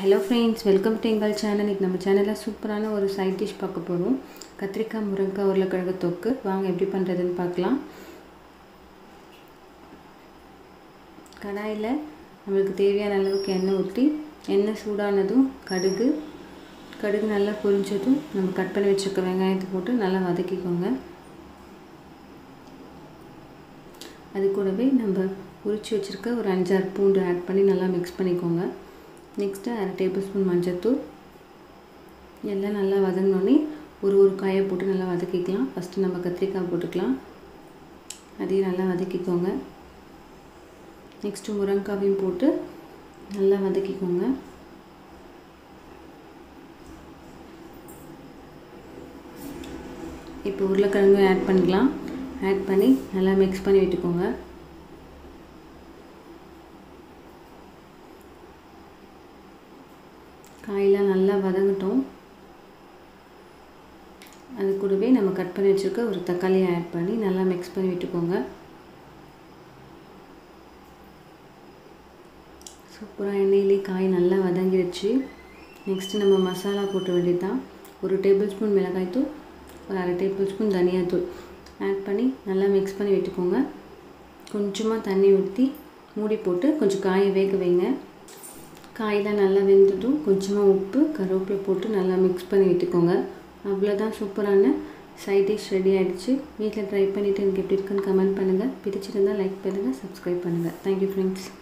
hello friends welcome to எங்கள் channel இன்றைக்கி நம்ம சேனலில் சூப்பரான ஒரு சைட் டிஷ் பார்க்க போகிறோம் கத்திரிக்காய் முருங்கைக்காய் உருளைக்கிழங்கு தொக்கு வாங்க எப்படி பண்ணுறதுன்னு பார்க்கலாம் கடாயில் நம்மளுக்கு தேவையான அளவுக்கு எண்ணெய் ஊற்றி எண்ணெய் சூடானதும் கடுகு கடுகு நல்லா பொரிஞ்சதும் நம்ம கட் பண்ணி வச்சுருக்க வெங்காயத்தை போட்டு நல்லா வதக்கிக்கோங்க அது கூடவே நம்ம உரித்து வச்சுருக்க ஒரு அஞ்சாறு பூண்டு ஆட் பண்ணி நல்லா மிக்ஸ் பண்ணிக்கோங்க நெக்ஸ்ட்டு அரை டேபிள் ஸ்பூன் மஞ்சள்தூள் எல்லாம் நல்லா வதங்கினோடனே ஒரு ஒரு காயை போட்டு நல்லா வதக்கிக்கலாம் ஃபஸ்ட்டு நம்ம கத்திரிக்காய் போட்டுக்கலாம் அதையும் நல்லா வதக்கிக்கோங்க நெக்ஸ்ட்டு முருங்காவையும் போட்டு நல்லா வதக்கிக்கோங்க இப்போ உருளைக்கிழங்கும் ஆட் பண்ணிக்கலாம் ஆட் பண்ணி நல்லா மிக்ஸ் பண்ணி விட்டுக்கோங்க காயெலாம் நல்லா வதங்கட்டும் அது கூடவே நம்ம கட் பண்ணி வச்சுருக்க ஒரு தக்காளியை ஆட் பண்ணி நல்லா மிக்ஸ் பண்ணி விட்டுக்கோங்க சூப்பராக எண்ணெயிலே காய் நல்லா வதங்கிடுச்சு நெக்ஸ்ட்டு நம்ம மசாலா போட்ட வேண்டியது ஒரு டேபிள் ஸ்பூன் மிளகாய்த்தூள் ஒரு அரை டேபிள் ஸ்பூன் தனியாத்தூள் ஆட் பண்ணி நல்லா மிக்ஸ் பண்ணி விட்டுக்கோங்க கொஞ்சமாக தண்ணி ஊற்றி மூடி போட்டு கொஞ்சம் காயை வேக வைங்க காயெலாம் நல்லா வெந்ததும் கொஞ்சமாக உப்பு கருவேப்பிலை போட்டு நல்லா மிக்ஸ் பண்ணி விட்டுக்கோங்க அவ்வளோதான் சூப்பரான சைட் டிஷ் ரெடி ஆகிடுச்சு வீட்டில் ட்ரை பண்ணிவிட்டு எனக்கு எப்படி இருக்குன்னு கமெண்ட் பண்ணுங்கள் பிடிச்சிருந்தால் லைக் பண்ணுங்கள் சப்ஸ்கிரைப் பண்ணுங்கள் தேங்க்யூ ஃப்ரெண்ட்ஸ்